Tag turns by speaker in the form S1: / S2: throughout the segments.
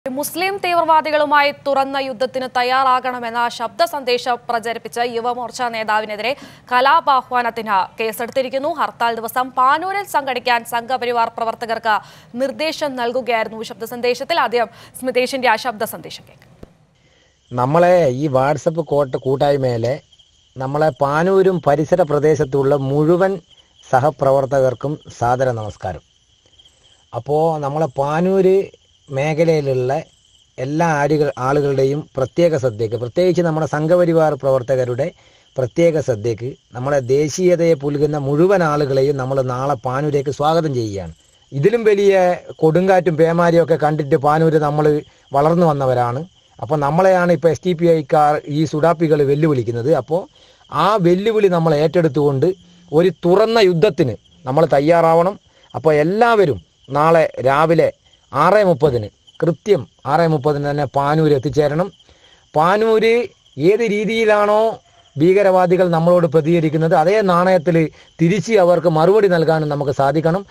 S1: മുസ്ലിം തീവ്രവാദികളുമായി തുറന്ന യുദ്ധത്തിന് തയ്യാറാകണമെന്ന ശബ്ദ സന്ദേശം പ്രചരിപ്പിച്ച് യുവമോർച്ച നേതാവിനെതിരെ കലാപാഹ്വാനത്തിന് കേസെടുത്തിരിക്കുന്നു ഹർത്താൽ ദിവസം പാനൂരിൽ സംഘടിക്കാൻ സംഘപരിവാർ പ്രവർത്തകർക്ക് നിർദ്ദേശം നൽകുകയായിരുന്നു ശബ്ദ സന്ദേശത്തിൽ ആദ്യം സ്മിതേഷിന്റെ ആ ശബ്ദ സന്ദേശം കേൾക്കാം
S2: നമ്മളെ ഈ വാട്സപ്പ് കോട്ട കൂട്ടായ്മയിലെ നമ്മളെ പാനൂരും പരിസര പ്രദേശത്തുള്ള മുഴുവൻ സഹപ്രവർത്തകർക്കും സാദര നമസ്കാരം അപ്പോൾ നമ്മളെ പാനൂര് മേഖലയിലുള്ള എല്ലാ ആളുകൾ ആളുകളുടെയും പ്രത്യേക ശ്രദ്ധയ്ക്ക് പ്രത്യേകിച്ച് നമ്മുടെ സംഘപരിവാർ പ്രവർത്തകരുടെ പ്രത്യേക ശ്രദ്ധയ്ക്ക് നമ്മളെ ദേശീയതയെ പുലുകുന്ന മുഴുവൻ ആളുകളെയും നമ്മൾ നാളെ പാനൂരേക്ക് സ്വാഗതം ചെയ്യുകയാണ് ഇതിലും വലിയ കൊടുങ്കാറ്റും പേമാരിയും ഒക്കെ കണ്ടിട്ട് പാനൂര് നമ്മൾ വളർന്നു വന്നവരാണ് അപ്പോൾ നമ്മളെയാണ് ഇപ്പോൾ എസ് ടി പി ഐക്കാർ ഈ സുഡാപ്പികൾ വെല്ലുവിളിക്കുന്നത് അപ്പോൾ ആ വെല്ലുവിളി നമ്മൾ ഏറ്റെടുത്തുകൊണ്ട് ഒരു തുറന്ന യുദ്ധത്തിന് നമ്മൾ തയ്യാറാവണം അപ്പോൾ എല്ലാവരും നാളെ രാവിലെ ആറ് മുപ്പതിന് കൃത്യം ആറ് മുപ്പതിന് തന്നെ പാനൂർ എത്തിച്ചേരണം പാനൂര് ഏത് രീതിയിലാണോ ഭീകരവാദികൾ നമ്മളോട് പ്രതികരിക്കുന്നത് അതേ നാണയത്തിൽ തിരിച്ച് അവർക്ക് മറുപടി നൽകാനും നമുക്ക് സാധിക്കണം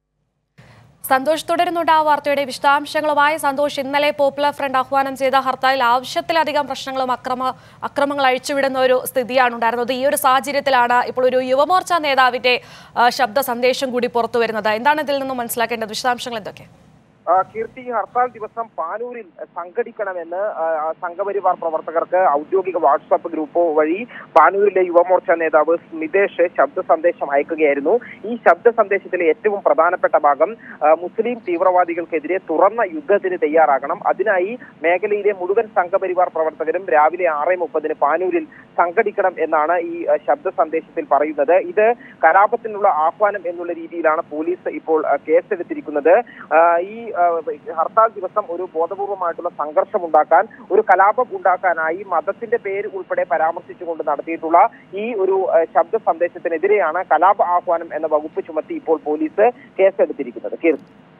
S1: സന്തോഷ് തുടരുന്നുണ്ട് ആ വാർത്തയുടെ വിശദാംശങ്ങളുമായി സന്തോഷ് ഇന്നലെ പോപ്പുലർ ഫ്രണ്ട് ആഹ്വാനം ചെയ്ത ഹർത്താലിൽ ആവശ്യത്തിലധികം പ്രശ്നങ്ങളും അക്രമ അക്രമങ്ങൾ അഴിച്ചുവിടുന്ന ഒരു സ്ഥിതിയാണ് ഉണ്ടായിരുന്നത് ഈ ഒരു സാഹചര്യത്തിലാണ് ഇപ്പോൾ ഒരു യുവമോർച്ച നേതാവിന്റെ ആ, ശബ്ദ സന്ദേശം കൂടി പുറത്തു വരുന്നത് എന്താണ് ഇതിൽ നിന്നും മനസ്സിലാക്കേണ്ടത് വിശദാംശങ്ങൾ എന്തൊക്കെ
S3: ആ, കീർത്തി ഈ ഹർത്താൽ ദിവസം പാനൂരിൽ സംഘടിക്കണമെന്ന് ആ, ആ, സംഘപരിവാർ പ്രവർത്തകർക്ക് ഔദ്യോഗിക വാട്സാപ്പ് ഗ്രൂപ്പ് വഴി പാനൂരിലെ യുവമോർച്ച നേതാവ് സ്മിതേഷ് ശബ്ദ സന്ദേശം അയക്കുകയായിരുന്നു ഈ ശബ്ദ സന്ദേശത്തിലെ ഏറ്റവും പ്രധാനപ്പെട്ട ഭാഗം ആ, മുസ്ലിം തീവ്രവാദികൾക്കെതിരെ തുറന്ന യുദ്ധത്തിന് തയ്യാറാകണം അതിനായി മേഖലയിലെ മുഴുവൻ സംഘപരിവാർ പ്രവർത്തകരും രാവിലെ ആറ് മുപ്പതിന് പാനൂരിൽ സംഘടിക്കണം എന്നാണ് ഈ ആ, ശബ്ദ സന്ദേശത്തിൽ പറയുന്നത് ഇത് കലാപത്തിനുള്ള ആഹ്വാനം എന്നുള്ള രീതിയിലാണ് പോലീസ് ഇപ്പോൾ ആ, കേസെടുത്തിരിക്കുന്നത് ആ, ഈ ആ, ഹർത്താൽ ദിവസം ഒരു ബോധപൂർവമായിട്ടുള്ള സംഘർഷം ഉണ്ടാക്കാൻ ഒരു കലാപം ഉണ്ടാക്കാനായി മതത്തിന്റെ പേര് ഉൾപ്പെടെ പരാമർശിച്ചുകൊണ്ട് നടത്തിയിട്ടുള്ള ഈ ഒരു ആ, ശബ്ദ സന്ദേശത്തിനെതിരെയാണ് കലാപ ആഹ്വാനം എന്ന വകുപ്പ് ചുമത്തി ഇപ്പോൾ പോലീസ് കേസെടുത്തിരിക്കുന്നത് കീർത്തി